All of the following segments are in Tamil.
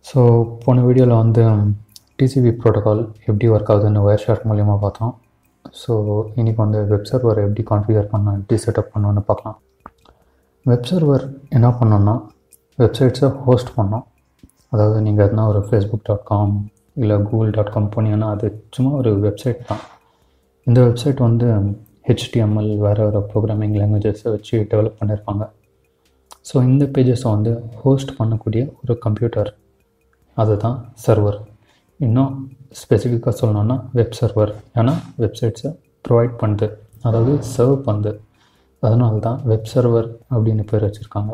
ஸோ போன வீடியோவில் வந்து டிசிபி ப்ரோட்டோகால் எப்படி ஒர்க் ஆகுதுன்னு ஒயர் ஷார்ட் மூலிமா பார்த்தோம் ஸோ இன்றைக்கி வந்து வெப் சர்வர் எப்படி கான்ஃபிகர் பண்ணணும் எப்படி செட்டப் பண்ணணும்னு பார்க்கலாம் வெப் சர்வர் என்ன பண்ணோன்னா வெப்சைட்ஸை ஹோஸ்ட் பண்ணோம் அதாவது நீங்கள் எதுனா ஒரு ஃபேஸ்புக் டாட் காம் இல்லை கூகுள் டாட் காம் போனீங்கன்னா அது சும்மா ஒரு வெப்சைட் தான் இந்த வெப்சைட் வந்து ஹெச்டிஎம்எல் வேறு ஒரு ப்ரோக்ராமிங் லாங்குவேஜஸை வச்சு டெவலப் பண்ணியிருப்பாங்க ஸோ இந்த பேஜஸை வந்து ஹோஸ்ட் பண்ணக்கூடிய ஒரு கம்ப்யூட்டர் அதுதான் சர்வர் இன்னும் ஸ்பெசிஃபிக்காக சொல்லணுன்னா வெப் சர்வர் ஏன்னா வெப்சைட்ஸை ப்ரொவைட் பண்ணுது அதாவது சர்வ் பண்ணுது அதனால தான் வெப் சர்வர் அப்படின்னு பேர் வச்சுருக்காங்க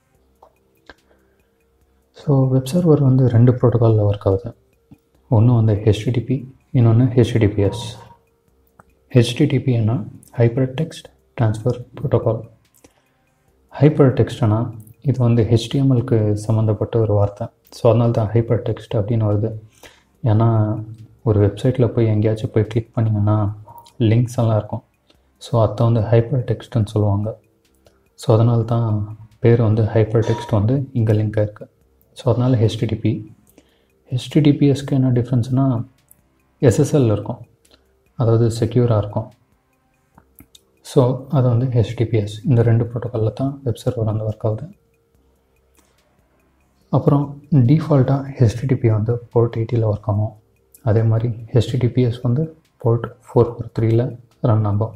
ஸோ வெப் சர்வர் வந்து ரெண்டு ப்ரோட்டோக்காலில் ஒர்க் ஆகுது ஒன்று வந்து ஹெச்டிடிபி இன்னொன்று ஹெச்டிடிபிஎஸ் ஹெச்டிடிபின்னா hyper text transfer protocol hyper டெக்ஸ்ட்னா இது வந்து ஹெச்டிஎம்எல்க்கு சம்மந்தப்பட்ட ஒரு வார்த்தை ஸோ அதனால தான் ஹைப்பர் டெக்ஸ்ட் அப்படின்னு வருது ஏன்னா ஒரு வெப்சைட்டில் போய் எங்கேயாச்சும் போய் கிளிக் பண்ணிங்கன்னா லிங்க்ஸ் எல்லாம் இருக்கும் ஸோ அதை வந்து ஹைப்பர் டெக்ஸ்ட்னு சொல்லுவாங்க ஸோ அதனால தான் பேர் வந்து ஹைப்பர் டெக்ஸ்ட் வந்து இங்கே லிங்க் ஆயிருக்கு ஸோ அதனால் ஹெச்டிடிபி ஹெச்டிடிபிஎஸ்க்கு என்ன டிஃப்ரென்ஸ்னால் எஸ்எஸ்எல் இருக்கும் அதாவது செக்யூராக இருக்கும் ஸோ அது வந்து ஹெச்டிபிஎஸ் இந்த ரெண்டு ப்ரோட்டோக்காலில் தான் வெப் சர்வர் வந்து ஒர்க் ஆகுது அப்புறம் டிஃபால்ட்டாக ஹெச்டிடிபி வந்து போர்ட் எயிட்டியில் ஒர்க் ஆகும் அதே மாதிரி ஹெச்டிடிபிஎஸ் வந்து போர்ட் ஃபோர் ஃபோர் த்ரீயில் ரன் ஆகும்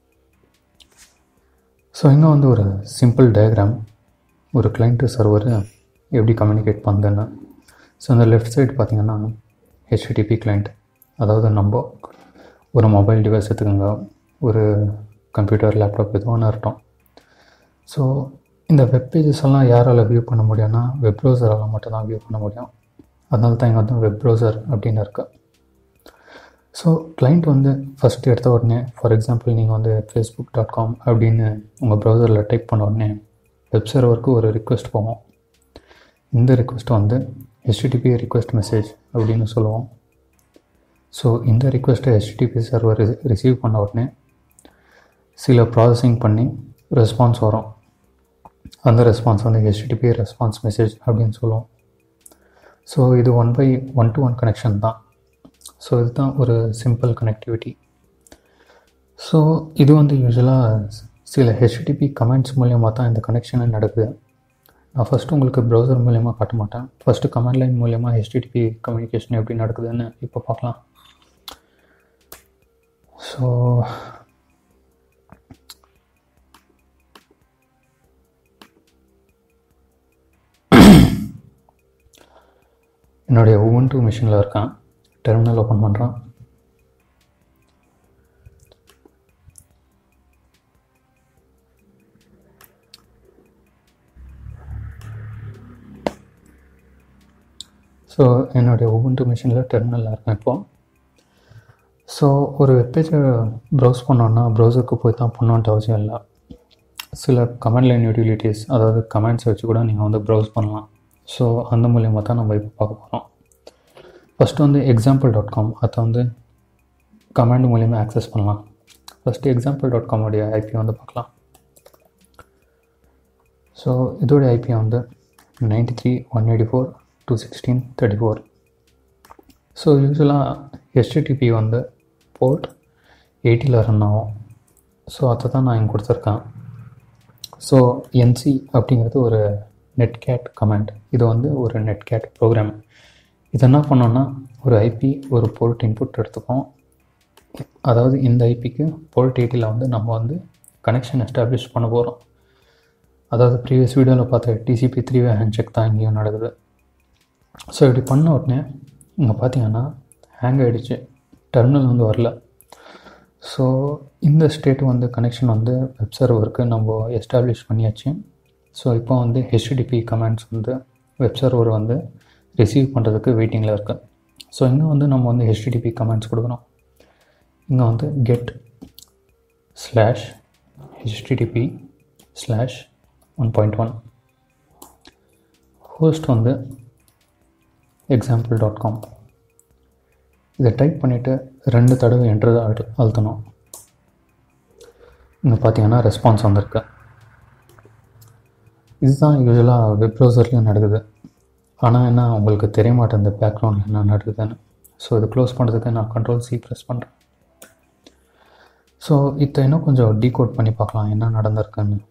ஸோ இங்கே வந்து ஒரு சிம்பிள் டயக்ராம் ஒரு கிளைண்ட்டு சர்வர் எப்படி கம்யூனிகேட் பண்ணுதுன்னு ஸோ இந்த லெஃப்ட் சைடு பார்த்திங்கன்னா ஹெச்டிடிபி கிளைண்ட் அதாவது நம்ம ஒரு மொபைல் டிவைஸ் எடுத்துக்கோங்க ஒரு கம்ப்யூட்டர் லேப்டாப் எதுவும் ஒன்று இருக்கட்டும் ஸோ இந்த வெப் பேஜஸ் எல்லாம் யாரால் வியூ பண்ண முடியும்னா வெப் ப்ரௌசரால் மட்டும் தான் வியூ பண்ண முடியும் அதனால தான் இங்கே வந்து வெப் ப்ரௌசர் அப்படின்னு இருக்கு ஸோ கிளைண்ட் வந்து ஃபஸ்ட் எடுத்த உடனே ஃபார் எக்ஸாம்பிள் நீங்கள் வந்து ஃபேஸ்புக் டாட் காம் அப்படின்னு உங்கள் ப்ரௌசரில் டைப் பண்ண உடனே வெப் சர்வருக்கு ஒரு ரிக்வெஸ்ட் போவோம் இந்த ரிக்வெஸ்ட் வந்து ஹெச்டிடிபி ரிக்வெஸ்ட் மெசேஜ் அப்படின்னு சொல்லுவோம் ஸோ இந்த ரிக்வெஸ்ட்டை ஹெச்டிடிபி சர்வர் ரிசீவ் பண்ண உடனே சில ப்ராசஸிங் பண்ணி ரெஸ்பான்ஸ் வரும் அந்த ரெஸ்பான்ஸ் வந்து ஹெச்டிடிபி ரெஸ்பான்ஸ் மெசேஜ் அப்படின்னு சொல்லுவோம் ஸோ இது one by one to one connection தான் ஸோ இதுதான் ஒரு சிம்பிள் கனெக்டிவிட்டி ஸோ இது வந்து யூஸ்வலாக சில ஹெச்டிபி கமெண்ட்ஸ் மூலியமாக தான் இந்த கனெக்ஷனே நடக்குது நான் ஃபஸ்ட்டு உங்களுக்கு ப்ரௌசர் மூலியமாக காட்ட மாட்டேன் ஃபஸ்ட்டு கமெண்ட் லைன் மூலியமாக ஹெச்டிடிபி கம்யூனிகேஷன் எப்படி நடக்குதுன்னு இப்போ பார்க்கலாம் ஸோ என்னுடைய ஒவ்வொன்று மிஷினில் இருக்கான் டெர்மினல் ஓப்பன் பண்ணுறான் ஸோ என்னுடைய ஒவ்வொன்று மிஷினில் டெர்மினலில் இருக்கேன் இப்போது ஸோ ஒரு வெப்பேஜை ப்ரௌஸ் பண்ணோன்னா ப்ரௌசருக்கு போய் தான் பண்ணோன்ட்டு அவசியம் இல்லை சில கமெண்ட் லைன் யூட்டிலிட்டிஸ் அதாவது கமெண்ட்ஸ் வச்சு கூட நீங்கள் வந்து ப்ரௌஸ் பண்ணலாம் ஸோ அந்த மூலியமாக தான் நம்ம இப்போ பார்க்க போகிறோம் ஃபஸ்ட்டு வந்து எக்ஸாம்பிள் டாட் காம் அதை வந்து கமெண்ட் மூலியமாக ஆக்சஸ் பண்ணலாம் ஃபஸ்ட்டு எக்ஸாம்பிள் டாட் காமோடைய ஐபி வந்து பார்க்கலாம் ஸோ இதோடைய ஐபி வந்து ninety three one eighty four two sixteen thirty four so யூஸ்வலாக ஹெச்டிடிபி வந்து போர்ட் எயிட்டியில் ரன் ஆகும் ஸோ அதை தான் நான் இங்கே கொடுத்துருக்கேன் ஸோ என்சி அப்படிங்கிறது ஒரு நெட்கேட் கமெண்ட் இது வந்து ஒரு நெட்கேட் ப்ரோக்ராம் இது என்ன பண்ணோன்னா ஒரு ஐபி ஒரு போர்ட் இன்புட் எடுத்துப்போம் அதாவது இந்த ஐபிக்கு போர்ட் எயிட்டியில் வந்து நம்ம வந்து கனெக்ஷன் எஸ்டாப்ளிஷ் பண்ண போகிறோம் அதாவது ப்ரீவியஸ் வீடியோவில் பார்த்த TCP three way handshake தான் இங்கேயும் நடக்குது ஸோ இப்படி பண்ண உடனே இங்கே பார்த்தீங்கன்னா ஹேங் ஆகிடுச்சு டெர்மினல் வந்து வரல ஸோ இந்த ஸ்டேட் வந்து கனெக்ஷன் வந்து வெப் சர்வருக்கு நம்ம எஸ்டாப்ளிஷ் பண்ணியாச்சு ஸோ இப்போ வந்து ஹெச்டிடிபி கமெண்ட்ஸ் வந்து வெப் சர்வர் வந்து ரிசீவ் பண்ணுறதுக்கு வெயிட்டிங்கில் இருக்குது ஸோ இங்கே வந்து நம்ம வந்து ஹெச்டிடிபி கமெண்ட்ஸ் கொடுக்குறோம் இங்கே வந்து get slash HTTP slash one point one host வந்து எக்ஸாம்பிள் டாட் காம் இதை டைப் பண்ணிவிட்டு ரெண்டு தடவை என்ட்ரு அழு அழுத்தணும் இங்கே பார்த்தீங்கன்னா ரெஸ்பான்ஸ் வந்திருக்கு இதுதான் யூஸ்வலாக வெப் ப்ரௌசர்லேயும் நடக்குது ஆனால் என்ன உங்களுக்கு தெரிய மாட்டேன் இந்த பேக்ரவுண்டில் என்ன நடக்குதுன்னு ஸோ இது க்ளோஸ் பண்ணுறதுக்கு நான் கண்ட்ரோல் சி ப்ரெஸ் பண்ணுறேன் ஸோ இதை இன்னும் கொஞ்சம் டீகோட் பண்ணி பார்க்கலாம் என்ன நடந்திருக்குன்னு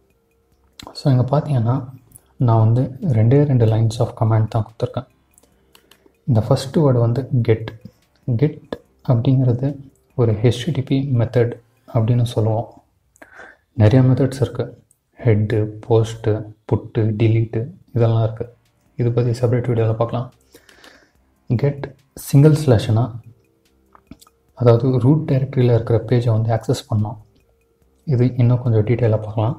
ஸோ இங்கே பார்த்தீங்கன்னா நான் வந்து ரெண்டே ரெண்டு லைன்ஸ் ஆஃப் கமெண்ட் தான் கொடுத்துருக்கேன் இந்த ஃபஸ்ட்டு வேர்டு வந்து கெட் கெட் அப்படிங்கிறது ஒரு ஹெச்டிடிபி மெத்தட் அப்படின்னு சொல்லுவோம் நிறைய மெத்தட்ஸ் இருக்குது ஹெட்டு போஸ்ட்டு புட்டு டிலீட்டு இதெல்லாம் இருக்குது இது பற்றி செப்பரேட் வீடியோவில் பார்க்கலாம் கெட் சிங்கிள் ஸ்லாஷ்னா அதாவது ரூட் டைரக்டரியில் இருக்கிற பேஜை வந்து ஆக்சஸ் பண்ணோம் இது இன்னும் கொஞ்சம் டீட்டெயிலாக பார்க்கலாம்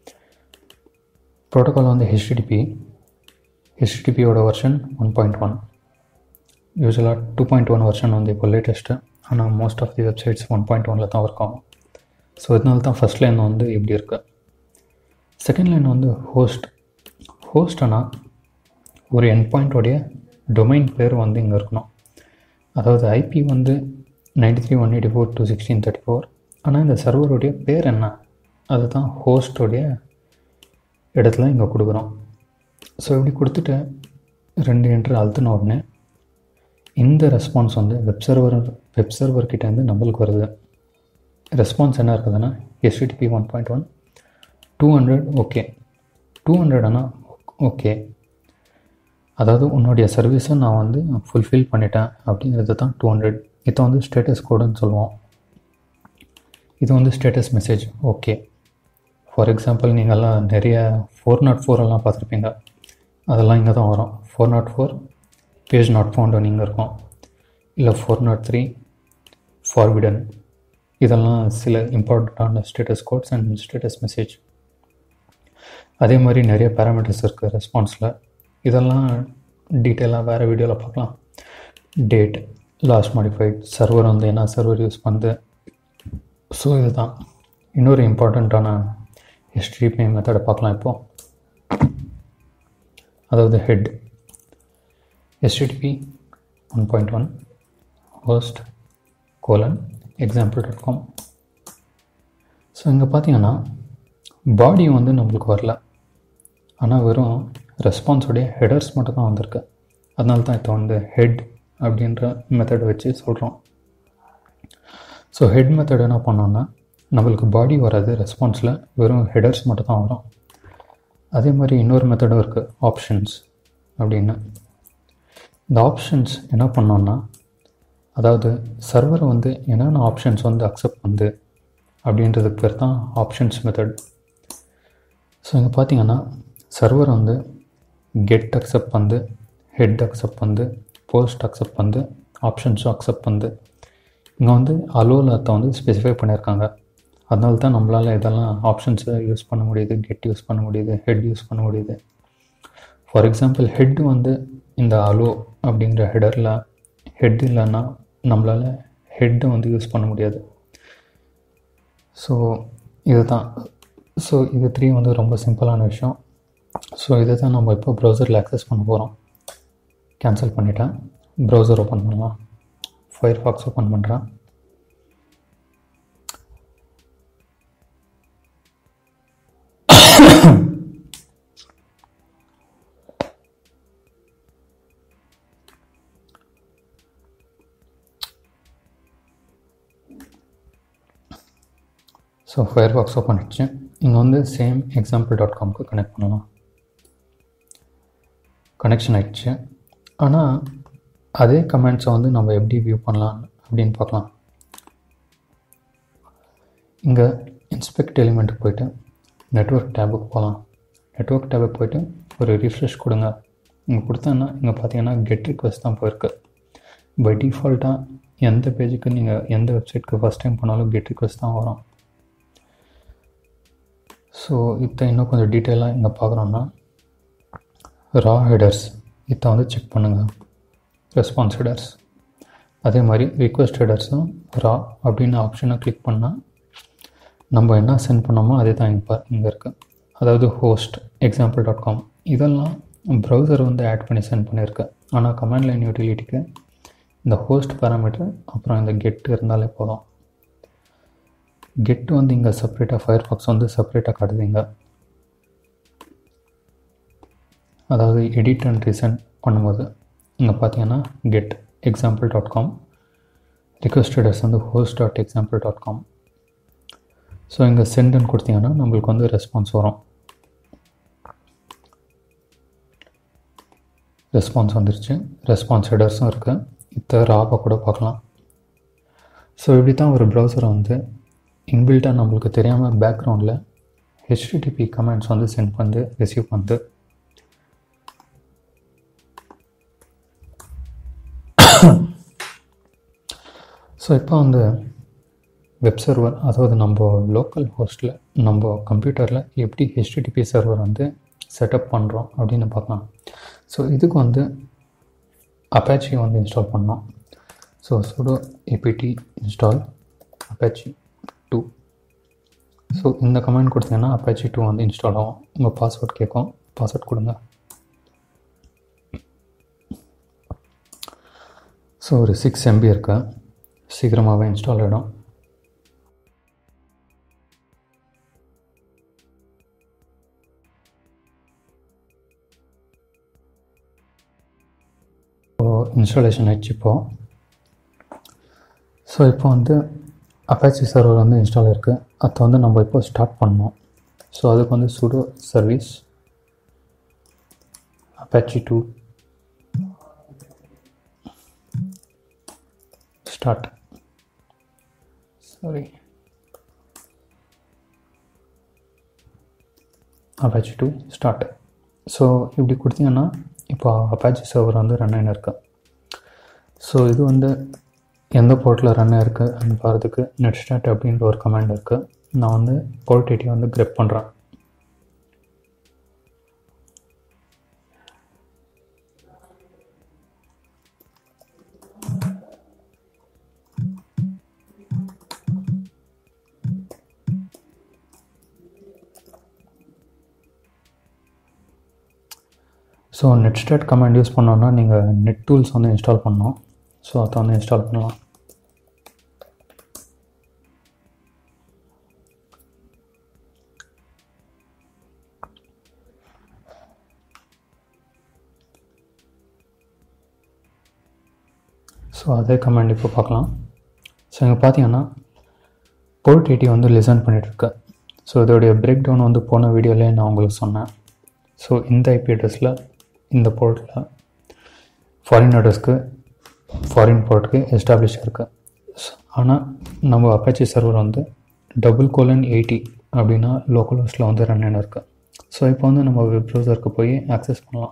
ப்ரோட்டோகால் வந்து ஹெச்டிடிபி ஹெச்டிடிபியோட வெர்ஷன் ஒன் பாயிண்ட் ஒன் யூஸ்வலாக டூ பாயிண்ட் ஒன் வெர்ஷன் வந்து இப்போ லேட்டஸ்ட்டு ஆனால் most of the websites one point ஒனில் தான் ஒர்க் ஆகும் ஸோ இதனால தான் ஃபஸ்ட் லைன் வந்து இப்படி இருக்குது செகண்ட் லைன் வந்து ஹோஸ்ட் ஹோஸ்ட்னா ஒரு என் பாயிண்டோடைய டொமைன் பேர் வந்து இங்கே இருக்கணும் அதாவது ஐபி வந்து ninety three one eighty four two sixteen thirty four ஆனால் இந்த சர்வருடைய பேர் என்ன அதுதான் ஹோஸ்டோடைய இடத்துல இங்கே கொடுக்குறோம் ஸோ இப்படி கொடுத்துட்டு ரெண்டு என்ட்ரு அழுத்தின உடனே இந்த ரெஸ்பான்ஸ் வந்து வெப் சர்வர் வெப் சர்வர் கிட்டேருந்து நம்மளுக்கு வருது ரெஸ்பான்ஸ் என்ன இருக்குதுன்னா HTTP one point one two hundred okay two hundred ஆனால் ஓகே அதாவது உன்னுடைய சர்வீஸை நான் வந்து ஃபுல்ஃபில் பண்ணிட்டேன் அப்படிங்கிறது தான் டூ ஹண்ட்ரட் இதை வந்து ஸ்டேட்டஸ் கோடுன்னு சொல்லுவோம் இது வந்து status message okay for example நீங்கள்லாம் நிறைய ஃபோர் நாட் ஃபோர் எல்லாம் பார்த்துருப்பீங்க அதெல்லாம் இங்கே தான் வரும் four not four page not found இங்கே இருக்கும் இல்லை ஃபோர் நாட் த்ரீ ஃபார்விடன் இதெல்லாம் சில இம்பார்ட்டண்ட்டான status codes and status message அதே மாதிரி நிறைய பேராமீட்டர்ஸ் இருக்குது ரெஸ்பான்ஸில் இதெல்லாம் டீட்டெயிலாக வேறு வீடியோவில் பார்க்கலாம் டேட் லாஸ்ட் மாடிஃபைட் சர்வர் வந்து என்ன சர்வர் யூஸ் பண்ணுது ஸோ இதுதான் இன்னொரு இம்பார்ட்டண்ட்டான ஹிஸ்ட்ரிபி மெத்தடை பார்க்கலாம் இப்போது அதாவது head http 1.1 host colon example dot com so இங்கே பார்த்தீங்கன்னா பாடி வந்து நம்மளுக்கு வரல ஆனால் வெறும் ரெஸ்பான்ஸோடைய ஹெடர்ஸ் மட்டும் தான் வந்திருக்கு அதனால தான் இப்போ வந்து ஹெட் அப்படின்ற மெத்தட் வச்சு சொல்கிறோம் ஸோ ஹெட் மெத்தட் என்ன பண்ணோன்னா நம்மளுக்கு பாடி வராது ரெஸ்பான்ஸில் வெறும் ஹெடர்ஸ் மட்டும் தான் வரும் அதே மாதிரி இன்னொரு மெத்தடும் இருக்குது ஆப்ஷன்ஸ் அப்படின்னு இந்த ஆப்ஷன்ஸ் என்ன பண்ணோன்னா அதாவது சர்வரை வந்து என்னென்ன ஆப்ஷன்ஸ் வந்து அக்செப்ட் பண்ணுது அப்படின்றதுக்கு பேர் தான் ஆப்ஷன்ஸ் மெத்தட் ஸோ இங்கே பார்த்தீங்கன்னா சர்வர் வந்து கெட் அக்செப்ட் பண்ணுது ஹெட் அக்செப்ட் பண்ணுது போஸ்ட் அக்செப்ட் பண்ணுது ஆப்ஷன்ஸும் அக்செப்ட் பண்ணுது இங்கே வந்து அலோலத்தை வந்து ஸ்பெசிஃபை பண்ணியிருக்காங்க அதனால தான் நம்மளால் இதெல்லாம் ஆப்ஷன்ஸை யூஸ் பண்ண முடியுது கெட் யூஸ் பண்ண முடியுது ஹெட் யூஸ் பண்ண முடியுது ஃபார் எக்ஸாம்பிள் ஹெட் வந்து இந்த அலோ அப்படிங்கிற ஹெடரில் ஹெட் இல்லைன்னா நம்மளால் ஹெட்டை வந்து யூஸ் பண்ண முடியாது ஸோ இதுதான் ஸோ இது த்ரீ வந்து ரொம்ப சிம்பிளான விஷயம் ஸோ இதை தான் நம்ம இப்போ ப்ரௌசரில் அக்சஸ் பண்ண போகிறோம் கேன்சல் பண்ணிட்டேன் ப்ரௌசர் ஓப்பன் பண்ணலாம் ஃபயர் ஃபாக்ஸ் ஓப்பன் பண்ணுறேன் ஸோ ஃபயர் பாக்ஸ் ஓப்பன் ஆச்சு இங்கே வந்து சேம் எக்ஸாம்பிள் டாட் காம்க்கு கனெக்ட் பண்ணலாம் கனெக்ஷன் ஆகிடுச்சு ஆனால் அதே கமெண்ட்ஸை வந்து நம்ம எப்படி வியூ பண்ணலாம் அப்படின்னு பார்க்கலாம் இங்கே இன்ஸ்பெக்ட் எலிமெண்ட்டுக்கு போயிட்டு நெட்ஒர்க் டேபுக்கு போகலாம் நெட்ஒர்க் டேபுக்கு போயிட்டு ஒரு ரிஃப்ரெஷ் கொடுங்க இங்கே கொடுத்தேன்னா இங்கே பார்த்தீங்கன்னா கெட் ரிக்வஸ்ட் தான் போயிருக்கு பை டிஃபால்ட்டாக எந்த பேஜுக்கு நீங்கள் எந்த வெப்சைட்க்கு ஃபஸ்ட் டைம் பண்ணாலும் கெட் ரிக்வஸ்ட் தான் வரும் ஸோ இதை இன்னும் கொஞ்சம் டீட்டெயிலாக இங்கே பார்க்குறோன்னா ரா ஹெடர்ஸ் இதை வந்து செக் பண்ணுங்கள் ரெஸ்பான்ஸ் ஹெடர்ஸ் அதே மாதிரி ரிக்வெஸ்ட் ஹெடர்ஸும் ரா அப்படின்னு ஆப்ஷனை கிளிக் பண்ணால் நம்ம என்ன சென்ட் பண்ணோமோ அதே தான் இங்கே இங்கே இருக்குது அதாவது ஹோஸ்ட் எக்ஸாம்பிள் டாட் காம் இதெல்லாம் ப்ரௌசர் வந்து ஆட் பண்ணி சென்ட் பண்ணியிருக்கு ஆனால் கமாண்ட் லைன் யூட்டிலிட்டிக்கு இந்த ஹோஸ்ட் பேராமீட்டர் அப்புறம் இந்த கெட் இருந்தாலே போதும் கெட் வந்து இங்கே செப்பரேட்டாக ஃபயர் ஃபாக்ஸ் வந்து செப்பரேட்டாக காட்டுது இங்கே அதாவது எடிட் அண்ட் ரீசெண்ட் பண்ணும்போது இங்கே பார்த்தீங்கன்னா கெட் எக்ஸாம்பிள் டாட் காம் ரிக்வஸ்டடர்ஸ் வந்து host dot example dot com so இங்கே சென்டுன்னு கொடுத்தீங்கன்னா நம்மளுக்கு வந்து ரெஸ்பான்ஸ் வரும் ரெஸ்பான்ஸ் வந்துருச்சு ரெஸ்பான்ஸ் ஹெடர்ஸும் இருக்குது இத்த ராபாக கூட பார்க்கலாம் ஸோ இப்படி தான் ஒரு ப்ரௌசரை வந்து இன்பில்ட்டாக நம்மளுக்கு தெரியாமல் பேக்ரவுண்டில் ஹெச்டிடிபி கமெண்ட்ஸ் வந்து சென்ட் பண்ணி ரிசீவ் பண்ணுது ஸோ இப்போ வந்து வெப் சர்வர் அதாவது நம்ம லோக்கல் ஹோஸ்ட்டில் நம்ம கம்ப்யூட்டரில் எப்படி ஹெச்டிடிபி சர்வர் வந்து செட்டப் பண்ணுறோம் அப்படின்னு பார்க்கலாம் ஸோ இதுக்கு வந்து அப்பாச்சி வந்து இன்ஸ்டால் பண்ணோம் so sudo APT install Apache two so இந்த கமெண்ட் கொடுத்தீங்கன்னா அப்பாச்சி டூ வந்து இன்ஸ்டால் ஆகும் உங்கள் பாஸ்வேர்ட் கேட்கும் பாஸ்வேர்ட் கொடுங்க ஸோ ஒரு சிக்ஸ் எம்பி இருக்கு சீக்கிரமாகவே இன்ஸ்டால் ஆகிடும் ஸோ இன்ஸ்டாலேஷன் ஆயிடுச்சு இப்போது ஸோ இப்போ வந்து அப்பாச்சி சர்வர் வந்து இன்ஸ்டால் இருக்குது அதை வந்து நம்ம இப்போ ஸ்டார்ட் பண்ணோம் ஸோ அதுக்கு வந்து sudo service Apache two start sorry Apache two start so இப்படி கொடுத்தீங்கன்னா இப்போ அப்பாச்சி சர்வர் வந்து ரன் ஆகின்னு இருக்கு ஸோ இது வந்து எந்த போர்ட்டில் ரன் ஆயிருக்கு அப்படின்னு பார்த்துக்கு நெட் ஸ்டார்ட் அப்படின்ற ஒரு கமாண்ட் இருக்குது நான் வந்து போர்ட் ஐடி வந்து கிரெப் பண்ணுறேன் so netstat command use பண்ணோன்னா நீங்கள் நெட் டூல்ஸ் வந்து இன்ஸ்டால் பண்ணோம் ஸோ அதை வந்து இன்ஸ்டால் பண்ணலாம் ஸோ அதே கமாண்ட் இப்போ பார்க்கலாம் ஸோ இங்கே பார்த்தீங்கன்னா போர்ட் எயிட்டி வந்து லிசன் பண்ணிகிட்ருக்கு ஸோ இதோடைய பிரேக் டவுன் வந்து போன வீடியோலேயே நான் உங்களுக்கு சொன்னேன் ஸோ இந்த ஐபி அட்ரஸில் இந்த போர்ட்டில் ஃபாரின் அட்ரஸ்க்கு ஃபாரின் போர்ட்டுக்கு எஸ்டாப்ளிஷ் இருக்குது ஆனால் நம்ம அப்பாச்சி சர்வர் வந்து டபுள் கோலன் எயிட்டி அப்படின்னா லோக்கல் ஹோஸ்ட்டில் வந்து ரன் ஆன இருக்குது ஸோ இப்போ வந்து நம்ம வெப் ப்ரௌசருக்கு போய் ஆக்சஸ் பண்ணலாம்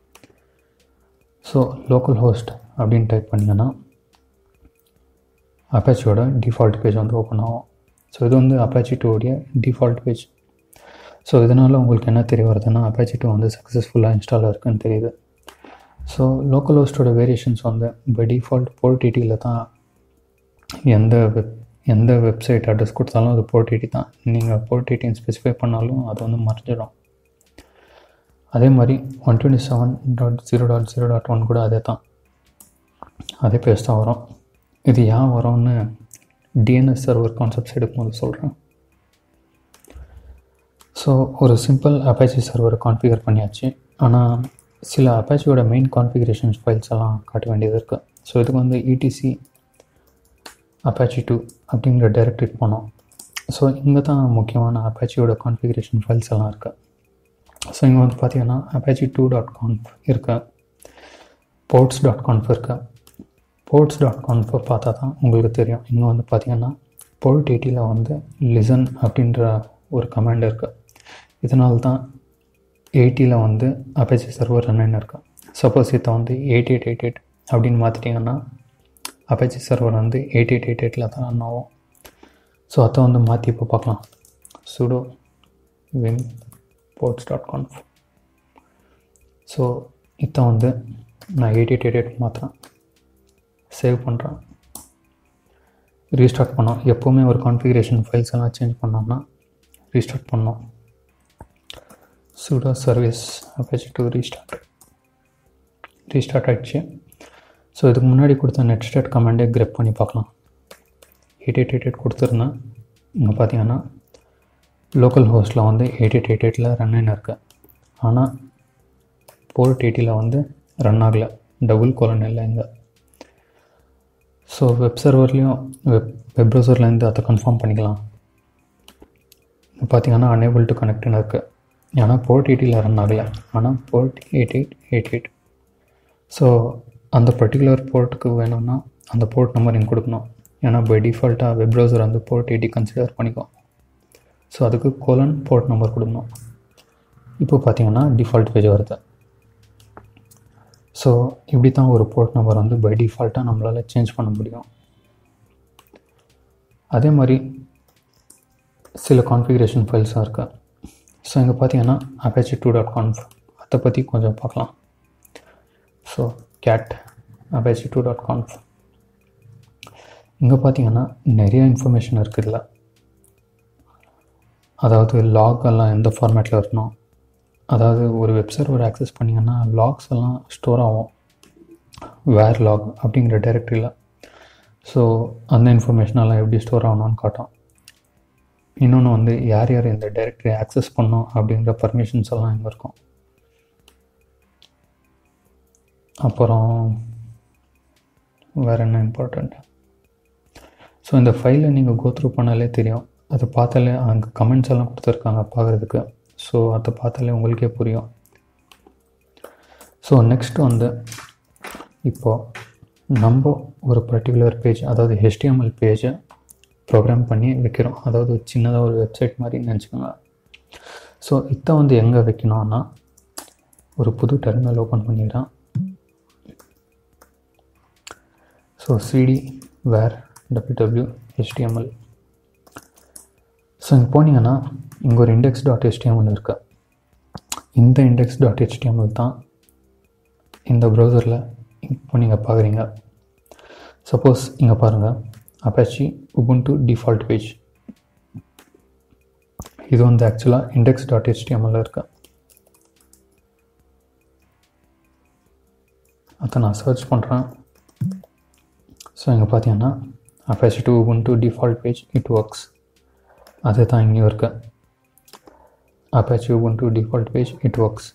ஸோ லோக்கல் ஹோஸ்ட் அப்படின்னு டைப் பண்ணிங்கன்னா அப்பாச்சியோட டிஃபால்ட் பேஜ் வந்து ஓப்பன் ஆகும் ஸோ இது வந்து அப்பாச்சி டூடைய டிஃபால்ட் பேஜ் ஸோ இதனால் உங்களுக்கு என்ன தெரிய வருதுன்னா அப்பாச்சி டூ வந்து சக்ஸஸ்ஃபுல்லாக இன்ஸ்டால் இருக்குன்னு தெரியுது ஸோ லோக்கல் ஹோஸ்டோட வேரியேஷன்ஸ் வந்து பை டிஃபால்ட் போர்ட் ஐடியில் தான் எந்த வெப் எந்த வெப்சைட் அட்ரஸ் கொடுத்தாலும் அது போர்ட் ஐடி தான் நீங்கள் போர்ட் ஐடின்னு ஸ்பெசிஃபை பண்ணாலும் அது வந்து மறைஞ்சிடும் அதே மாதிரி one twenty seven dot zero dot zero dot one கூட அதே தான் அதே பேஜ் தான் வரும் இது ஏன் வரும்னு டிஎன்எஸ் சர்வர் கான்செப்ட்ஸ் எடுக்கும்போது சொல்கிறேன் ஸோ ஒரு சிம்பிள் அப்பாச்சி சர்வரை கான்ஃபிகர் பண்ணியாச்சு ஆனால் சில அப்பாச்சியோட மெயின் கான்ஃபிகரேஷன்ஸ் ஃபைல்ஸ் எல்லாம் காட்ட வேண்டியது இருக்குது ஸோ இதுக்கு வந்து இடிசி அப்பாச்சி டூ அப்படிங்கிற டைரக்டரி போனோம் ஸோ இங்கே தான் முக்கியமான அப்பாச்சியோட கான்ஃபிகரேஷன் ஃபைல்ஸ் எல்லாம் இருக்குது ஸோ இங்கே வந்து பார்த்தீங்கன்னா அப்பாச்சி டூ டாட் கான்ஃப் இருக்கு போர்ட்ஸ் டாட் கான்ஃப் இருக்கு போர்ட்ஸ் டாட் கான்ஃப் பார்த்தா தான் உங்களுக்கு தெரியும் இங்கே வந்து பார்த்தீங்கன்னா போர்ட் எயிட்டியில் வந்து லிசன் அப்படின்ற ஒரு கமாண்ட் இருக்குது இதனால தான் எயிட்டியில் வந்து அப்பாச்சி சர்வர் ரன் இருக்கு சப்போஸ் இதை வந்து எயிட் எயிட் எயிட் எயிட் அப்படின்னு மாற்றிட்டிங்கன்னா அப்பாச்சி சர்வர் வந்து எயிட் எயிட் எயிட் எயிட்டில் தான் ரன் ஆகும் ஸோ அதை வந்து மாற்றி இப்போ பார்க்கலாம் sudo vim ports dot conf so இதை வந்து நான் எயிட் எயிட் எயிட் எயிட் மாற்றுறேன் சேவ் பண்ணுறேன் ரீஸ்டார்ட் பண்ணோம் எப்போவுமே ஒரு கான்ஃபிகரேஷன் ஃபைல்ஸ் எல்லாம் சேஞ்ச் பண்ணோம்னா ரீஸ்டார்ட் பண்ணோம் sudo service Apache two restart restart ஆகிடுச்சு ஸோ இதுக்கு முன்னாடி கொடுத்த நெட் ஸ்டார்ட் கமாண்டே கிரெப் பண்ணி பார்க்கலாம் எயிட் எயிட் எயிட் எயிட் கொடுத்துருந்தேன் இங்கே பார்த்தீங்கன்னா லோக்கல் ஹோஸ்ட்டில் வந்து எயிட் எயிட் எயிட் எயிட்டில் ரன் ஆகின்னு இருக்கு ஆனால் போர்ட் எயிட்டியில் வந்து ரன் ஆகலை டபுள் கோலன் இல்லை இங்கே ஸோ வெப் சர்வர்லேயும் வெப் வெப் ப்ரௌசர்லேருந்து அதை கன்ஃபார்ம் பண்ணிக்கலாம் பார்த்தீங்கன்னா அனேபிள் டு கனெக்ட்னு இருக்குது ஏன்னா போர்ட் எயிட்டியில் ரன் ஆகலை ஆனால் port eight eight eight eight so அந்த பர்டிகுலர் போர்ட்டுக்கு வேணும்னா அந்த போர்ட் நம்பர் நீங்கள் கொடுக்கணும் ஏன்னா பை டிஃபால்ட்டாக வெப் ப்ரௌசர் வந்து போர்ட் எயிட்டி கன்சிடர் பண்ணிக்கும் ஸோ அதுக்கு கோலன் போர்ட் நம்பர் கொடுக்கணும் இப்போ பார்த்தீங்கன்னா டிஃபால்ட் பேஜ் வருது ஸோ இப்படி தான் ஒரு போர்ட் நம்பர் வந்து பை டிஃபால்ட்டாக நம்மளால் சேஞ்ச் பண்ண முடியும் அதே மாதிரி சில கான்ஃபிகரேஷன் ஃபைல்ஸும் இருக்குது ஸோ இங்கே பார்த்தீங்கன்னா அப்பாச்சி டூ டாட் கான்ஃப் அதை பற்றி கொஞ்சம் பார்க்கலாம் so cat Apache two dot conf இங்கே பார்த்தீங்கன்னா நிறைய இன்ஃபர்மேஷன் இருக்குது இதில் அதாவது லாக் எல்லாம் எந்த ஃபார்மேட்டில் இருக்கணும் அதாவது ஒரு வெப் சர்வர் ஆக்சஸ் பண்ணிங்கன்னா லாக்ஸ் எல்லாம் ஸ்டோர் ஆகும் வேர் லாக் அப்படிங்கிற டைரக்டரியில் ஸோ அந்த இன்ஃபர்மேஷனெல்லாம் எப்படி ஸ்டோர் ஆகணும்னு காட்டும் இன்னொன்று வந்து யார் யார் இந்த டைரக்டரி ஆக்சஸ் பண்ணோம் அப்படிங்கிற பர்மிஷன்ஸ் எல்லாம் இங்கே இருக்கும் அப்புறம் வேறு என்ன இம்பார்ட்டண்ட் ஸோ இந்த ஃபைலை நீங்கள் கோத்ரூ பண்ணாலே தெரியும் அதை பார்த்தாலே அங்கே கமெண்ட்ஸ் எல்லாம் கொடுத்துருக்காங்க பார்க்குறதுக்கு ஸோ அதை பார்த்தாலே உங்களுக்கே புரியும் ஸோ நெக்ஸ்ட் வந்து இப்போது நம்ம ஒரு பர்டிகுலர் பேஜ் அதாவது ஹெச்டிஎம்எல் பேஜை ப்ரோக்ராம் பண்ணி வைக்கிறோம் அதாவது சின்னதாக ஒரு வெப்சைட் மாதிரி நினச்சிக்கோங்க ஸோ இதை வந்து எங்கே வைக்கணும்னா ஒரு புது டெர்மினல் ஓப்பன் பண்ணிடுறேன் so CD var W HTML so இங்கே போனீங்கன்னா இங்கே ஒரு இண்டெக்ஸ் டாட் ஹெச்டிஎம்எல் இருக்கு இந்த இண்டெக்ஸ் டாட் ஹெச்டிஎம்எல் தான் இந்த ப்ரௌசரில் இப்போ நீங்கள் பார்க்குறீங்க சப்போஸ் இங்கே பாருங்கள் அப்பாச்சி உபுண்டு டிஃபால்ட் பேஜ் இது வந்து ஆக்சுவலாக இண்டெக்ஸ் டாட் ஹெச்டிஎம்எல்ல இருக்கு அதை நான் சர்ச் பண்ணுறேன் ஸோ இங்கே பார்த்தீங்கன்னா Apache two Ubuntu default page it works அது தான் இங்கேயும் இருக்கு Apache Ubuntu default page it works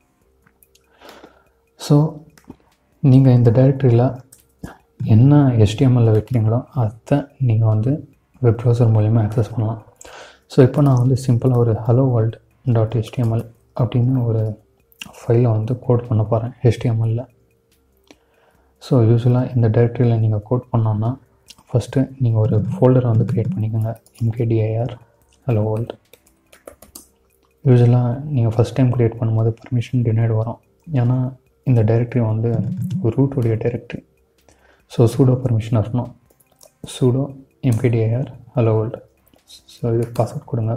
so நீங்கள் இந்த டைரக்டரியில் என்ன HTML-ல வைக்கிறீங்களோ அதை நீங்கள் வந்து வெப் ப்ரௌசர் மூலிமா ஆக்சஸ் பண்ணலாம் ஸோ இப்போ நான் வந்து சிம்பிளாக ஒரு ஹலோ வேர்ல்ட் டாட் ஹெச்டிஎம்எல் அப்படின்னு ஒரு ஃபைலை வந்து கோட் பண்ண போகிறேன் ஹெச்டிஎம்எல்ல ஸோ யூஸ்வலாக இந்த டைரக்டரியில் நீங்கள் கோட் பண்ணோன்னா ஃபஸ்ட்டு நீங்கள் ஒரு ஃபோல்டரை வந்து க்ரியேட் பண்ணிக்கோங்க எம்கேடிஐஆர் ஹலோ வேர்ல்ட் யூஸ்வலாக நீங்கள் ஃபஸ்ட் டைம் க்ரியேட் பண்ணும்போது பர்மிஷன் டினைடு வரும் ஏன்னா இந்த டைரக்டரி வந்து ரூட்டுடைய டைரக்டரி ஸோ சூடோ பர்மிஷன் இருக்கணும் sudo mkdir hello world so இது பாஸ்வேர்ட் கொடுங்க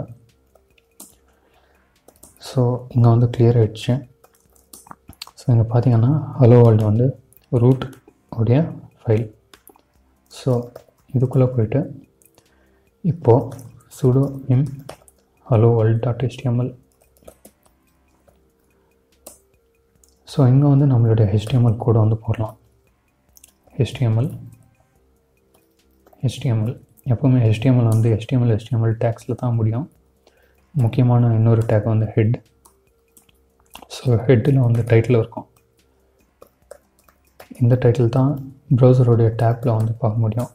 ஸோ இங்கே வந்து கிளியர் ஆகிடுச்சு ஸோ இங்கே பார்த்தீங்கன்னா ஹலோ வேர்ல்டு வந்து ரூட் உடைய ஃபைல் ஸோ இதுக்குள்ளே போயிட்டு இப்போது sudo vim hello world dot HTML so இங்கே வந்து நம்மளுடைய ஹெச்டிஎம்எல் கோடை வந்து போடலாம் HTML HTML எப்போவுமே HTML வந்து HTML HTML டேக்ஸில் தான் முடியும் முக்கியமான இன்னொரு டேக் வந்து ஹெட் ஸோ ஹெட்டில் வந்து டைட்டில் இருக்கும் இந்த டைட்டில் தான் ப்ரௌசருடைய டேப்பில் வந்து பார்க்க முடியும்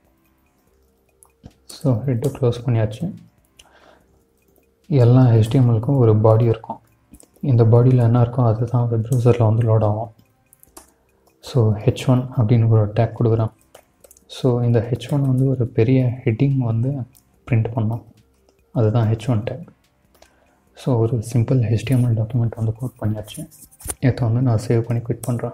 ஸோ ஹெட்டை க்ளோஸ் பண்ணியாச்சு எல்லா ஹெச்டிஎம்எலுக்கும் ஒரு பாடி இருக்கும் இந்த பாடியில் என்ன இருக்கோ அதுதான் வெப் ப்ரௌசரில் வந்து லோட் ஆகும் ஸோ ஹெச் ஒன் அப்படின்னு ஒரு டேக் கொடுக்குறேன் ஸோ இந்த ஹெச் ஒன் வந்து ஒரு பெரிய ஹெட்டிங் வந்து பிரிண்ட் பண்ணோம் அதுதான் ஹெச் ஒன் டேக் ஸோ ஒரு சிம்பிள் ஹெச்டிஎம்எல் டாக்குமெண்ட் வந்து கோட் பண்ணியாச்சு இதை வந்து நான் சேவ் பண்ணி குவிட் பண்ணுறேன்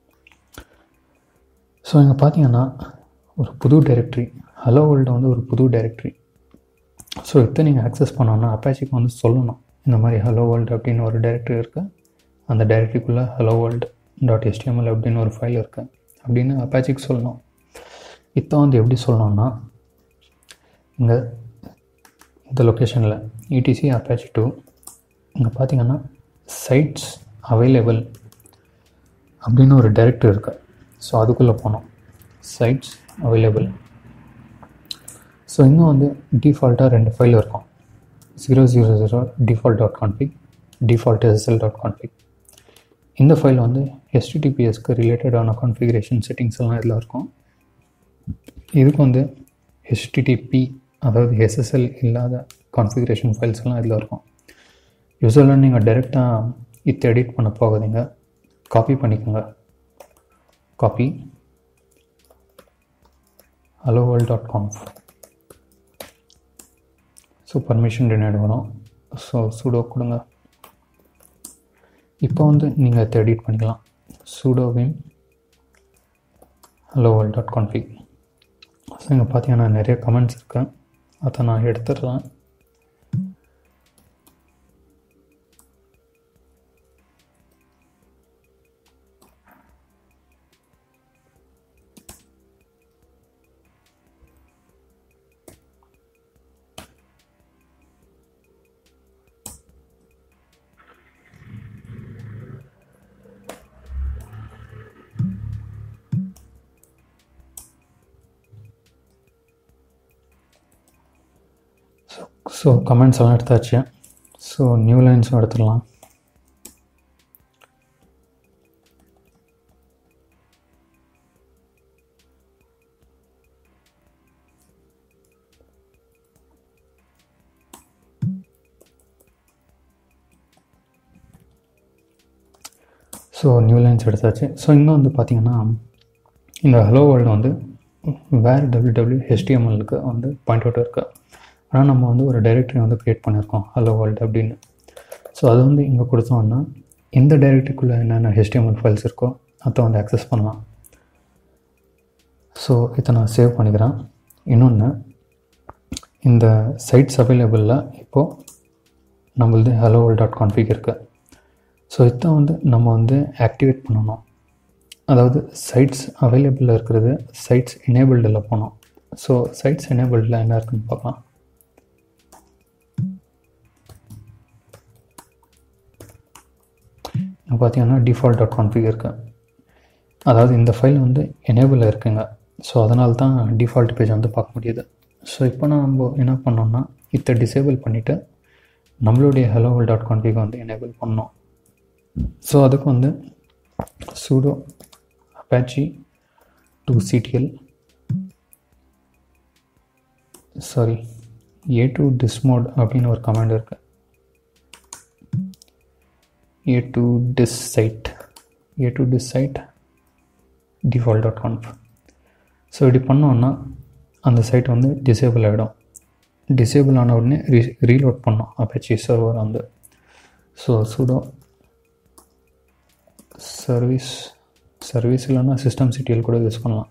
ஸோ இங்கே பார்த்தீங்கன்னா ஒரு புது டைரக்டரி ஹலோ வேர்ல்டு வந்து ஒரு புது டைரக்டரி ஸோ இதை நீங்கள் ஆக்சஸ் பண்ணோன்னா அப்பாச்சிக்கு வந்து சொல்லணும் இந்த மாதிரி ஹலோ வேர்ல்டு அப்படின்னு ஒரு டைரக்டரி இருக்குது அந்த டைரக்டரிக்குள்ளே ஹலோ வேர்ல்டு டாட் HTML அப்படின்னு ஒரு ஃபைல் இருக்குது அப்படின்னு அப்பாச்சிக்கு சொல்லணும் இதை வந்து எப்படி சொல்லணும்னா இங்கே இந்த லொக்கேஷனில் இடிசி அப்பாச்சி டூ இங்கே பார்த்தீங்கன்னா சைட்ஸ் அவைலபிள் அப்படின்னு ஒரு டைரக்டரி இருக்குது ஸோ அதுக்குள்ளே போனோம் சைட்ஸ் அவைலபிள் ஸோ இன்னும் வந்து டிஃபால்ட்டாக ரெண்டு ஃபைல் இருக்கும் zero zero zero default dot config default SSL dot config இந்த ஃபைல் வந்து ஹெச்டிடிபிஎஸ்க்கு ரிலேட்டடான கான்ஃபிகரேஷன் செட்டிங்ஸ் எல்லாம் இதில் இருக்கும் இதுக்கு வந்து ஹெச்டிடிபி அதாவது எஸ்எஸ்எல் இல்லாத கான்ஃபிகரேஷன் ஃபைல்ஸ் எல்லாம் இதில் இருக்கும் யூஸ்வலாக நீங்கள் டைரெக்டாக இத்தை எடிட் பண்ண போகாதீங்க காப்பி பண்ணிக்கோங்க copy hello world dot conf so permission denied வரும் ஸோ சூடோ கொடுங்க இப்போ வந்து நீங்கள் இதை எடிட் பண்ணிக்கலாம் sudo vim hello world dot config so இங்கே பார்த்தீங்கன்னா நிறைய கமெண்ட்ஸ் இருக்கு அதை நான் எடுத்துடுறேன் ஸோ கமெண்ட்ஸ் எல்லாம் எடுத்தாச்சு ஸோ நியூ லைன்ஸும் எடுத்துடலாம் ஸோ நியூ லைன்ஸ் எடுத்தாச்சு ஸோ இங்கே வந்து பார்த்தீங்கன்னா இந்த ஹலோ வேர்ல்டு வந்து வேர் டபிள்யூ டபிள்யூ ஹெச்டிஎம்எல்க்கு வந்து பாயிண்ட் அவுட் இருக்குது ஆனால் நம்ம வந்து ஒரு டைரக்டரி வந்து க்ரியேட் பண்ணியிருக்கோம் ஹலோ வேர்ல்டு அப்படின்னு ஸோ அது வந்து இங்கே கொடுத்தோம்னா இந்த டைரக்டரிக்குள்ளே என்னென்ன ஹெச்டிஎம்எல் ஃபைல்ஸ் இருக்கோ அதை வந்து ஆக்சஸ் பண்ணலாம் ஸோ இதை நான் சேவ் பண்ணிக்கிறேன் இன்னொன்று இந்த சைட்ஸ் அவைலபிளில் இப்போது நம்மளது ஹலோ வேர்ல்ட் டாட் கான்ஃபிக் இருக்குது ஸோ இதை வந்து நம்ம வந்து ஆக்டிவேட் பண்ணணும் அதாவது சைட்ஸ் அவைலபிளில் இருக்கிறது சைட்ஸ் எனேபிள்டில் போனோம் ஸோ சைட்ஸ் எனேபிள்டில் என்ன இருக்குன்னு பார்க்கலாம் பார்த்தீங்கன்னா டிஃபால்ட் டாட் கான்ஃபிக் இருக்குது அதாவது இந்த ஃபைல் வந்து எனேபிளில் இருக்குங்க ஸோ அதனால தான் டிஃபால்ட் பேஜ் வந்து பார்க்க முடியுது ஸோ இப்போ நம்ம என்ன பண்ணோம்னா இதை டிசேபிள் பண்ணிவிட்டு நம்மளுடைய ஹலோ டாட் கான்ஃபிகை வந்து எனேபிள் பண்ணோம் ஸோ அதுக்கு வந்து sudo Apache two CTL sorry A two dismod அப்படின்னு ஒரு கமாண்ட் இருக்குது A two dis site A two dis site default dot conf so இப்படி பண்ணோன்னா அந்த சைட் வந்து டிசேபிள் ஆகிடும் டிசேபிள் ஆன உடனே ரீ ரீலோட் பண்ணோம் அப்பாச்சி சர்வர் வந்து ஸோ சூடோ சர்வீஸ் சர்வீஸ் இல்லைன்னா சிஸ்டம் சிட்டிஎல் கூட யூஸ் பண்ணலாம்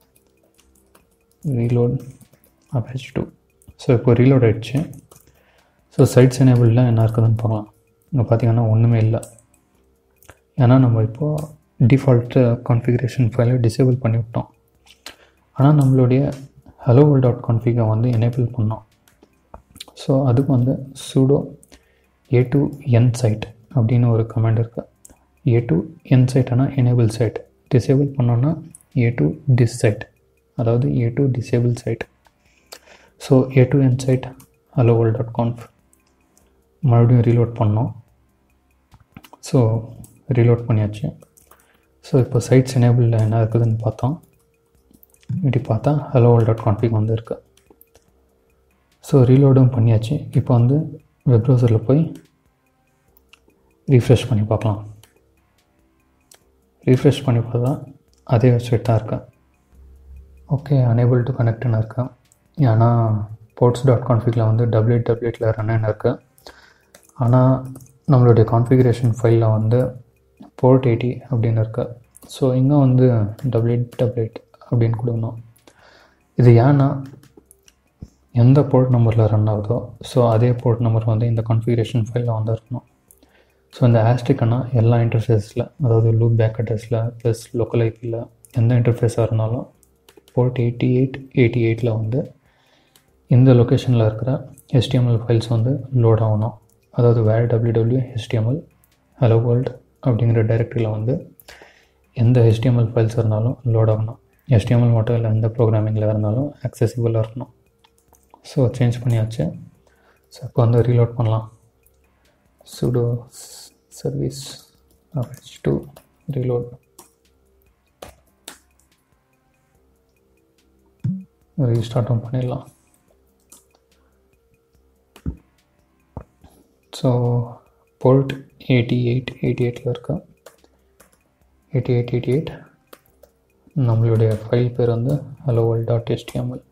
ரீலோட் அப்பாச்சி டூ ஸோ இப்போ ரீலோட் ஆகிடுச்சு ஸோ சைட்ஸ் எனேபிளில் என்ன இருக்குதுன்னு பார்க்கலாம் இங்கே பார்த்தீங்கன்னா ஒன்றுமே இல்லை ஏன்னா நம்ம இப்போது டிஃபால்ட்டு கான்ஃபிகரேஷன் ஃபைலை டிசேபிள் பண்ணி விட்டோம் ஆனால் நம்மளுடைய ஹலோ வேர்ல்ட் டாட் கான்ஃபிகை வந்து எனேபிள் பண்ணோம் ஸோ அதுக்கு வந்து sudo A two en site அப்படின்னு ஒரு கமெண்ட் இருக்குது ஏ டு என் சைட்னா எனேபிள் சைட் டிசேபிள் பண்ணோன்னா ஏ டு டிஸ் சைட் அதாவது A two disable site so A two en site hello world dot conf மறுபடியும் ரீலோட் பண்ணோம் ஸோ ரீலோட் பண்ணியாச்சு ஸோ இப்போ சைட்ஸ் எனேபிளில் என்ன இருக்குதுன்னு பார்த்தோம் இப்படி பார்த்தா ஹலோ வேர்ல்ட் டாட் கான்ஃபிக் வந்து இருக்கு ஸோ ரீலோடும் பண்ணியாச்சு இப்போ வந்து வெப் ப்ரௌசரில் போய் ரீஃப்ரெஷ் பண்ணி பார்க்கலாம் ரீஃப்ரெஷ் பண்ணி பார்த்தா அதே வெப்சைட் தான் இருக்கேன் ஓகே அனேபிள் டு கனெக்ட்னு இருக்கேன் ஏன்னா போர்ட்ஸ் டாட் கான்ஃபிகில் வந்து டபிள்யூ டபிள்யூட்டில் ரன் இருக்குது ஆனால் நம்மளுடைய கான்ஃபிகரேஷன் ஃபைலில் வந்து போர்ட் எயிட்டி அப்படின்னு இருக்கு ஸோ இங்கே வந்து டபிள்யூ டபிள்யூட் அப்படின்னு கொடுக்கணும் இது ஏன்னா எந்த போர்ட் நம்பரில் ரன் ஆகுதோ ஸோ அதே போர்ட் நம்பர் வந்து இந்த கான்ஃபிகரேஷன் ஃபைலில் வந்து இருக்கணும் ஸோ இந்த ஆஸ்டிக்னா எல்லா இன்டர்ஃபேஸில் அதாவது லூப் பேக் அட்ரஸில் ப்ளஸ் லோக்கல் ஐபியில் எந்த இன்டர்ஃபேஸாக இருந்தாலும் போர்ட் எயிட்டி எயிட் எயிட்டி எயிட்டில் வந்து இந்த லொக்கேஷனில் இருக்கிற ஹெச்டிஎம்எல் ஃபைல்ஸ் வந்து லோட் ஆகணும் அதாவது var W W HTML hello world அப்படிங்கிற டைரக்டரியில் வந்து எந்த ஹெச்டிஎம்எல் ஃபைல்ஸ் இருந்தாலும் லோட் ஆகணும் ஹெச்டிஎம்எல் மட்டும் இல்லை எந்த ப்ரோக்ராமிங்கில் இருந்தாலும் அக்சசிபிளாக இருக்கணும் ஸோ சேஞ்ச் பண்ணியாச்சு ஸோ இப்போ வந்து ரீலோட் பண்ணலாம் sudo service H two reload ரீஸ்டார்ட்டும் பண்ணிடலாம் ஸோ போல்ட் எயிட்டி எயிட் எயிட்டி எயிட்டில் இருக்கா எயிட்டி எயிட் எயிட்டி எயிட் நம்மளுடைய ஃபைல் பேர் வந்து hello world dot HTML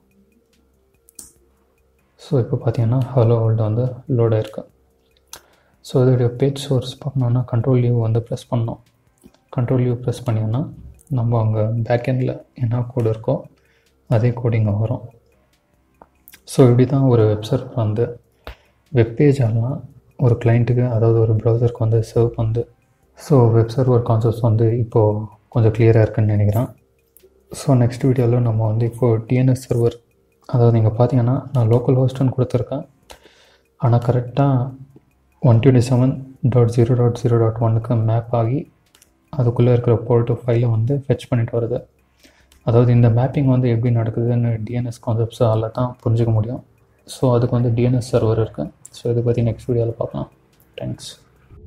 so இப்போ பார்த்தீங்கன்னா ஹலோ வேர்ல்டு வந்து லோட் ஆயிருக்கு ஸோ இதோடைய பேஜ் சோர்ஸ் பார்க்கணுன்னா கண்ட்ரோல் லியூ வந்து ப்ரெஸ் பண்ணோம் கண்ட்ரோல் லியூ ப்ரெஸ் பண்ணிங்கன்னா நம்ம அங்கே பேக்கெண்டில் என்ன கோடு இருக்கோ அதே கோடு இங்கே வரும் ஸோ இப்படி தான் ஒரு வெப் சர்வர் வந்து வெப்பேஜ் எல்லாம் ஒரு கிளைண்ட்டுக்கு அதாவது ஒரு ப்ரௌசருக்கு வந்து சர்வ் பண்ணுது ஸோ வெப் சர்வர் கான்செப்ட்ஸ் வந்து இப்போது கொஞ்சம் கிளியராக இருக்குன்னு நினைக்கிறேன் ஸோ நெக்ஸ்ட் வீடியோவில் நம்ம வந்து இப்போது டிஎன்எஸ் சர்வர் அதாவது நீங்கள் பார்த்தீங்கன்னா நான் லோக்கல் ஹோஸ்ட்டுன்னு கொடுத்துருக்கேன் ஆனால் கரெக்டாக one twenty seven dot zero dot zero dot ஒன்னுக்கு மேப் ஆகி அதுக்குள்ளே இருக்கிற போர்ட்டு ஃபைலை வந்து ஃபெச் பண்ணிட்டு வருது அதாவது இந்த மேப்பிங் வந்து எப்படி நடக்குதுன்னு டிஎன்எஸ் கான்செப்ட்ஸால் தான் புரிஞ்சுக்க முடியும் ஸோ அதுக்கு வந்து டிஎன்எஸ் சர்வர் இருக்குது ஸோ இதை பற்றி நெக்ஸ்ட் வீடியோவில் பார்க்கலாம் தேங்க்ஸ்